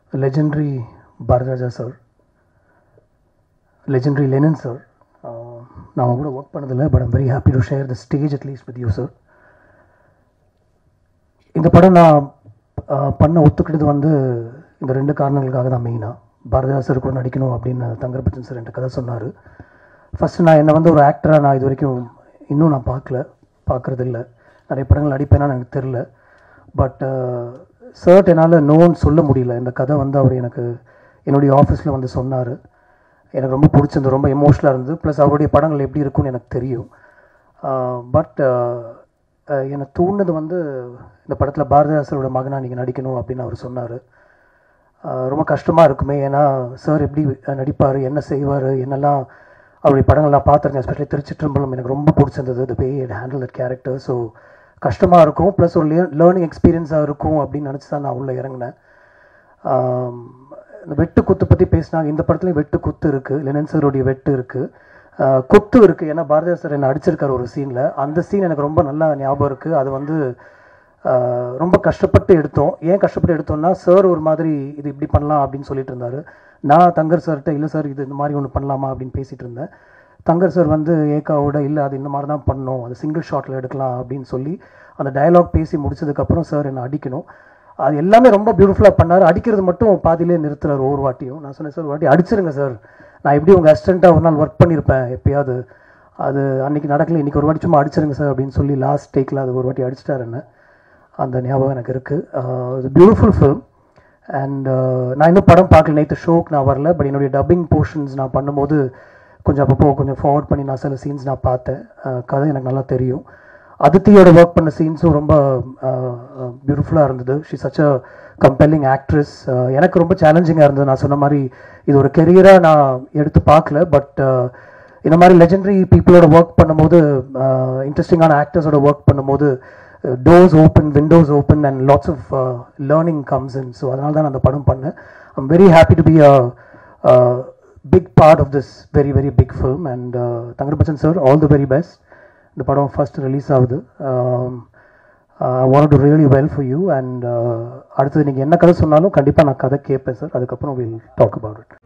legendary Bharathiraja sir legendary Lenin sir நான் அவங்க கூட ஒர்க் பண்ணதில்லை but I'm very happy to share the stage at least with you sir இந்த படம் நான் ஆஹ், பண்ண ஒத்துக்கிட்டது வந்து இந்த ரெண்டு காரணங்களுக்காக தான் மெயினாக பாரதிராஜா சார் கூட நடிக்கணும் அப்படின்னு தங்கர்பச்சன் சார் என்கிட்ட கதை சொன்னார் ஃபஸ்ட்டு நான் என்னை வந்து ஒரு ஆக்டராக நான் இது வரைக்கும் இன்னும் நான் பார்க்கல பார்க்குறது இல்லை நிறைய படங்கள் நடிப்பேனான்னு எனக்கு தெரில பட் சர்ட் என்னால் நோன்னு சொல்ல முடியல இந்த கதை வந்து அவர் எனக்கு என்னுடைய ஆஃபீஸில் வந்து சொன்னார் எனக்கு ரொம்ப பிடிச்சிருந்து ரொம்ப எமோஷ்னலாக இருந்தது ப்ளஸ் அவருடைய படங்கள் எப்படி இருக்கும்னு எனக்கு தெரியும் பட் என்னை தூண்டினது வந்து இந்த படத்தில் பாரதிதாசரோட மகனாக நீங்கள் நடிக்கணும் அப்படின்னு அவர் சொன்னார் ரொம்ப கஷ்டமாக இருக்குமே ஏன்னா சார் எப்படி நடிப்பார் என்ன செய்வார் என்னெல்லாம் அவருடைய படங்கள்லாம் பார்த்துருக்கேன் எஸ்பெஷலி திருச்சிற்றம்பலம் எனக்கு ரொம்ப பிடிச்சிருந்தது the way it handle that character so கஷ்டமாக இருக்கும் ப்ளஸ் ஒரு லேர்னிங் எக்ஸ்பீரியன்ஸாக இருக்கும் அப்படின்னு நினச்சி தான் நான் உள்ளே இறங்கினேன் ஆம், இந்த வெட்டு குத்து பற்றி பேசினாங்க இந்த படத்துலையும் வெட்டு குத்து இருக்குது லெனன் சாருடைய வெட்டு இருக்குது குத்து இருக்குது ஏன்னா பாரதியார் சார் என்ன அடிச்சிருக்காரு ஒரு சீனில் அந்த சீன் எனக்கு ரொம்ப நல்லா ஞாபகம் இருக்குது அது வந்து ஆஹ், ரொம்ப கஷ்டப்பட்டு எடுத்தோம் ஏன் கஷ்டப்பட்டு எடுத்தோம்னா சார் ஒரு மாதிரி இது இப்படி பண்ணலாம் அப்படின்னு சொல்லிட்டு இருந்தாரு நான் தங்கர் சார்கிட்ட இல்லை சார் இது இந்த மாதிரி ஒன்று பண்ணலாமா அப்படின்னு பேசிட்டு இருந்தேன் தங்கர் சார் வந்து ஏகாவோட இல்லை அது இந்த மாதிரி தான் பண்ணணும் அது சிங்கிள் ஷாட்டில் எடுக்கலாம் அப்படின்னு சொல்லி அந்த டயலாக் பேசி முடிச்சதுக்கப்புறம் சார் என்னை அடிக்கணும் அது எல்லாமே ரொம்ப பியூட்டிஃபுல்லாக பண்ணார் அடிக்கிறது மட்டும் பாதியிலே நிறுத்துறாரு ஒவ்வொரு வாட்டியும் நான் சொன்னேன் சார் ஒரு வாட்டி அடிச்சிருங்க சார் நான் எப்படி உங்கள் அசிஸ்டண்ட்டாக ஒரு நாள் ஒர்க் பண்ணியிருப்பேன் எப்பயாவது அது அன்னைக்கு நடக்கல இன்னைக்கு ஒரு வாட்டி சும்மா அடிச்சிருங்க சார் அப்படின்னு சொல்லி லாஸ்ட் டேக்கில் அது ஒரு வாட்டி அடிச்சிட்டாரு என்ன அந்த ஞாபகம் எனக்கு இருக்குது பியூட்டிஃபுல் ஃபிலிம் அண்ட் நான் இன்னும் படம் பார்க்கல நேற்று ஷோக்கு நான் வரல பட் என்னுடைய டப்பிங் போர்ஷன்ஸ் நான் பண்ணும்போது கொஞ்சம் அப்பப்போ கொஞ்சம் ஃபார்வர்ட் பண்ணி நான் சில சீன்ஸ் நான் பார்த்தேன் அஹ் கதை எனக்கு நல்லா தெரியும் அதித்தியோட ஒர்க் பண்ண சீன்ஸும் ரொம்ப பியூட்டிஃபுல்லாக இருந்தது she such a compelling actress எனக்கு ரொம்ப சேலஞ்சிங்காக இருந்தது நான் சொன்ன மாதிரி இது ஒரு கெரியராக நான் எடுத்து பார்க்கல பட் இந்த மாதிரி லெஜெண்டரி பீப்புளோட ஒர்க் பண்ணும்போது இன்ட்ரெஸ்டிங்கான ஆக்டர்ஸோட ஒர்க் பண்ணும்போது doors open windows open and lots of learning comes in so அதனால தான் நான் அந்த படம் பண்ணேன் I'm very happy to be a big part of this very very big film and Thankarbachan sir all the very best இந்த படம் first release ஆகுது want to really well for you and அடுத்தது நீங்கள் என்ன கதை சொன்னாலும் கண்டிப்பாக நான் கதை கேட்பேன் சார் அதுக்கப்புறம் வில் டாக் அபவுட் இட்